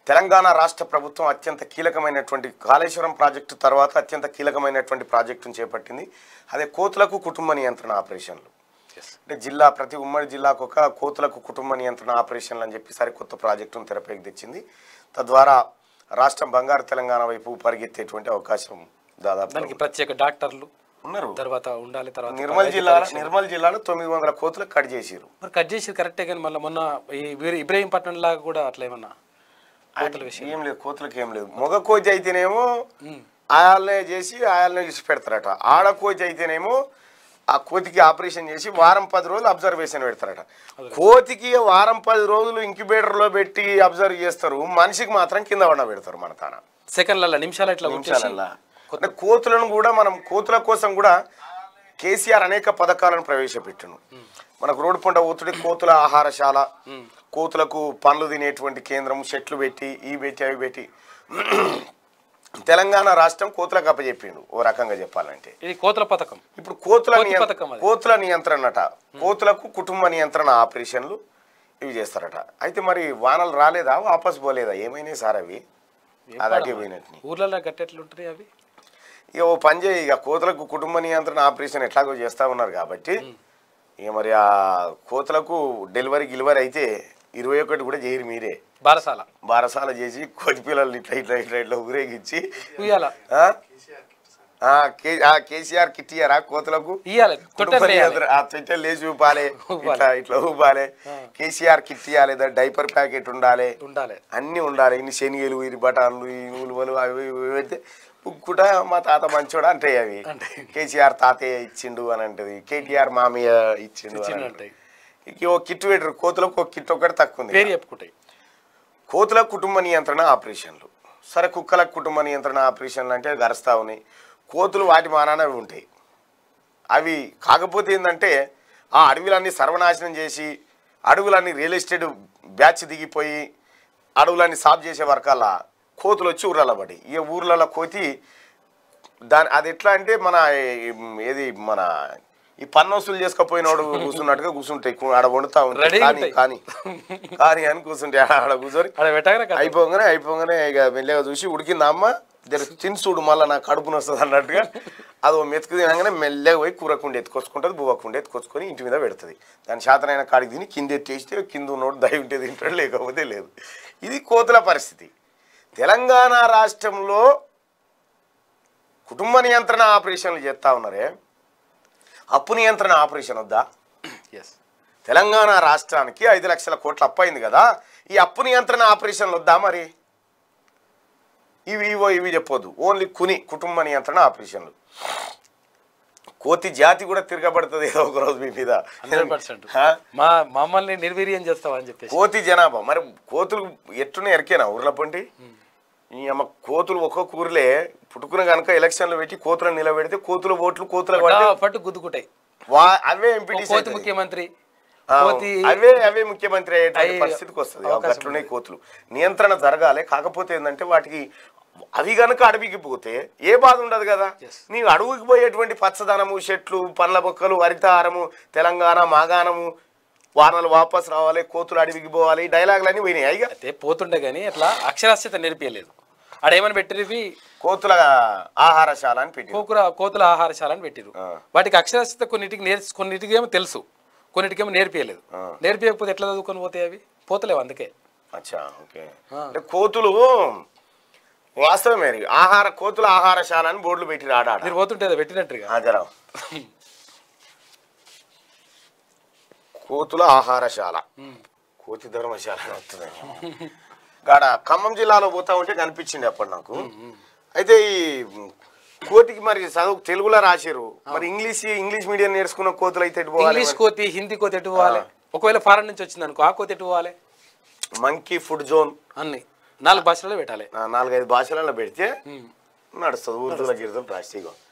తెలంగాణ రాష్ట్ర ప్రభుత్వం అత్యంత కీలకమైనటువంటి కాళేశ్వరం ప్రాజెక్టు తర్వాత అత్యంత కీలకమైనటువంటి ప్రాజెక్టును చేపట్టింది అదే కోతులకు కుటుంబ నియంత్రణ ఆపరేషన్లు అంటే జిల్లా ప్రతి ఉమ్మడి జిల్లాకు ఒక కోతులకు కుటుంబ నియంత్రణ ఆపరేషన్లు అని చెప్పి సరికొత్త ప్రాజెక్టును తెరపైకి తెచ్చింది తద్వారా రాష్ట్రం బంగారు తెలంగాణ వైపు పరిగెత్తేటువంటి అవకాశం దాదాపు దానికి ప్రత్యేక డాక్టర్లు ఉన్నారు తర్వాత ఉండాలి తర్వాత నిర్మల్ జిల్లా నిర్మల్ జిల్లాలో తొమ్మిది వందల కోతులకు కట్ చేసిరు మరి కట్ చేసి కరెక్టే కానీ మళ్ళీ మొన్న ఈ వీరి- ఇబ్రహీంపట్నం లాగా కూడా అట్లా ఏమన్నా కోతల విషయం ఏం లేదు కోతులకు ఏం లేదు మగ కోతి అయితేనేమో ఆయాలనే చేసి ఆయాలనే చేసి పెడతారట ఆడ కోతి అయితేనేమో ఆ కోతికి ఆపరేషన్ చేసి వారం పది రోజులు అబ్జర్వేషన్ పెడతారట కోతికి వారం పది రోజులు ఇంక్యుబేటర్లో పెట్టి అబ్జర్వ్ చేస్తారు మనిషికి మాత్రం కింద వండ పెడతారు మన తాన సెకండ్లలో నిమిషాలు ఇట్లా వచ్చేసి నిమిషాలల్లా అంటే కోతులను కూడా మనం కోతుల కోసం కూడా కేసీఆర్ అనేక పథకాలను ప్రవేశపెట్టను మనకు రోడ్డు పంట ఒత్తిడి కోతుల ఆహారశాల కోతులకు పండ్లు తినేటువంటి కేంద్రం చెట్లు పెట్టి ఈ పెట్టి అవి పెట్టి తెలంగాణ రాష్ట్రం కోతులకు అప్పచెప్పిండు ఓ రకంగా చెప్పాలంటే ఇది కోతల పథకం ఇప్పుడు కోతుల కోతి నియం- పథకం అది. కోతుల నియంత్రణట కోతులకు కుటుంబ నియంత్రణ ఆపరేషన్లు ఇవి చేస్తారట అయితే మరి వానలు రాలేదా వాపస్ పోలేదా ఏమైనాయి సార్ అవి అలాగే పోయినట్టు ఊర్లలో గట్టెట్లు ఉంటాయి అవి ఇక ఓ పని చేయి ఇక కోతులకు కుటుంబ నియంత్రణ ఆపరేషన్ ఎట్లాగో చేస్తా ఉన్నారు కాబట్టి ఇక మరి ఆ కోతులకు డెలివరీ గిలివరీ అయితే ఇరవై ఒకటి కూడా చేయరు మీరే బారసాల బారసాల చేసి కోతి పిల్లల్ని ఇట్లా ఇట్లా ఇట్లా ఇట్లా ఊరేగించి ఉయ్యాల ఆ? ఆ, కే- ఆ కేసీఆర్ కిట్ ఇయ్యారా కోతులకు ఇయ్యాలి కుటుంబ తొట్టెలు వేయాలి. నియంత్రణ- ఆ తొట్టెలు లేచి ఊపాలి ఇట్లా ఇట్లా ఊపాలి కేసీఆర్ కిట్ ఇవ్వాలి డైపర్ ప్యాకెట్ ఉండాలి ఉండాలి అన్నీ ఉండాలి ఇన్ని శనిగలు ఇన్ని బఠాన్లు ఈ ఉలువలు అవి ఇవి పెడితే ఉక్కుట మా తాత మంచోడా అంటే అవి కేసీఆర్ తాతయ్య ఇచ్చిండు అని అంటది కేటీఆర్ మామయ్య ఇచ్చిండు అని ఇచ్చిండు అంటది. ఇక ఓ కిట్ పెట్టరు కోతులకు ఒక కిట్ ఒకటి తక్కువ ఉంది పేరు చెప్పుకుంటాయి కోతుల కుటుంబ నియంత్రణ ఆపరేషన్లు సరే కుక్కల కుటుంబ నియంత్రణ ఆపరేషన్లు అంటే గరుస్తా ఉన్నాయి కోతులు వాటి మానాన అవి ఉంటాయి అవి కాకపోతే ఏంటంటే ఆ అడవులన్నీ సర్వనాశనం చేసి అడవులన్నీ రియల్ ఎస్టేట్ బ్యాచ్ దిగిపోయి అడవులన్నీ సాఫ్ చేసే వరకల్లా కోతులు వచ్చి ఊర్లలో పడి ఇక ఊర్లలో కోతి దాని అది ఎట్లా అంటే మన ఈ- ఏది మన ఈ పన్ను వసూలు చేసుకపోయినోడు కూర్చున్నట్టుగా కూర్చుంటాయి కు- ఆడ వండుతా ఉంటాయి రెడీగా కానీ ఉంటాయి. కానీ కానీ అని కూర్చుంటాయి ఆడ కూర్చొని అక్కడ పెట్టగానే కట్ అయిపోగానే అయిపోగానే ఇక మెల్లగా చూసి ఉడికిందా అమ్మ జర తిని చూడు మళ్ళీ నాకు కడుపున వస్తుంది అన్నట్టుగా అది ఓ మెతుకు తినగానే మెల్లగా పోయి కూరకుండా ఎత్తుకొచ్చుకుంటుంది బువ్వకుండా ఎత్తుకొచ్చుకొని ఇంటి మీద పెడుతుంది దాని శాతనైన కాడికి తిని కింద ఎత్తేస్తే కింద ఉన్నోడు దయ ఉంటే తింటాడు లేకపోతే లేదు ఇది కోతుల పరిస్థితి తెలంగాణ రాష్ట్రంలో కుటుంబ నియంత్రణ ఆపరేషన్లు చేస్తా ఉన్నారే అప్పు నియంత్రణ ఆపరేషన్ వద్దా ఎస్ తెలంగాణ రాష్ట్రానికి ఐదు లక్షల కోట్ల అప్పు అయింది కదా ఈ అప్పు నియంత్రణ ఆపరేషన్లు వద్దా మరి ఇవి ఇవో ఇవి చెప్పొద్దు ఓన్లీ కుని కుటుంబ నియంత్రణ ఆపరేషన్లు కోతి జాతి కూడా తిరగబడుతుంది ఏదో ఒక రోజు మీ మీద హండ్రెడ్ పర్సెంట్ హా? మా మమ్మల్ని నిర్వీర్యం చేస్తావా అని చెప్పేసి కోతి జనాభా మరి కోతులు ఎట్టునే ఎరికేనా ఊర్ల పంటి ఈ అమ్మ కోతులు ఒక్కొక్క ఊర్లే పుట్టుకున్న కనుక ఎలక్షన్లు పెట్టి కోతులను నిలబెడితే కోతుల ఓట్లు కోతులకు పడితే పట్టు గుద్దుకుంటాయి వా అవే ఓ ఎంపీటీ కోతి ముఖ్యమంత్రి ఆ, కోతి అవే అవే ముఖ్యమంత్రి అయ్యేటువంటి అయ్యి పరిస్థితికి వస్తుంది అవకాశం అట్లున్నాయి కోతులు నియంత్రణ జరగాలి కాకపోతే ఏంటంటే వాటికి అవి గనుక అడవికి పోతే ఏ బాధ ఉండదు కదా Yes. నీకు అడవికి పోయేటువంటి పచ్చదనము చెట్లు పండ్ల మొక్కలు హరితహారము తెలంగాణ మాగాణము వానలు వాపస్ రావాలి కోతులు అడవికి పోవాలి ఈ డైలాగులు అన్నీ పోయినాయి అయ్యా అయితే పోతుండే కానీ అట్లా అక్షరాస్యత నేర్పియలేదు ఆడేమని పెట్టినవి కోతుల ఆహారశాల అని పెట్టి కోకుల కోతుల ఆహారశాల అని పెట్టిరు ఆ. వాటికి అక్షరాస్యత కొన్నిటికి నేర్ కొన్నిటికి ఏమో తెలుసు కొన్నిటికేమో నేర్పియలేదు ఆ. నేర్పియకపోతే ఎట్లా చదువుకొని పోతాయి అవి పోతలేవు అందుకే అచ్చా ఓకే ఆ. అంటే కోతులు వాస్తవమే ఇది. ఆహార కోతుల ఆహారశాల అని బోర్డులు పెట్టి ఆడాడ మీరు పోతుంటే అది పెట్టినట్టుగా హాజరా కోతుల ఆహారశాల కోతి ధర్మశాల అని వస్తుంది గాడ ఖమ్మం జిల్లాలో పోతా ఉంటే కనిపించింది అప్పుడు నాకు అయితే ఈ కోతికి మరి చదువు తెలుగులో రాశారు మరి ఇంగ్లీష్ ఇంగ్లీష్ మీడియం నేర్చుకున్న కోతులు అయితే ఎటు పోవాలి ఇంగ్లీష్ కోతి హిందీ కోతి ఎటు పోవాలి ఒకవేళ ఫారెన్ నుంచి వచ్చింది అనుకో ఆ కోతి ఎటు పోవాలి మంకీ ఫుడ్ జోన్ అన్ని నాలుగు భాషలలో పెట్టాలి నాలుగైదు భాషలలో పెడితే నడుస్తుంది ఉర్దూల గిరిజలు రాష్ట్రీయం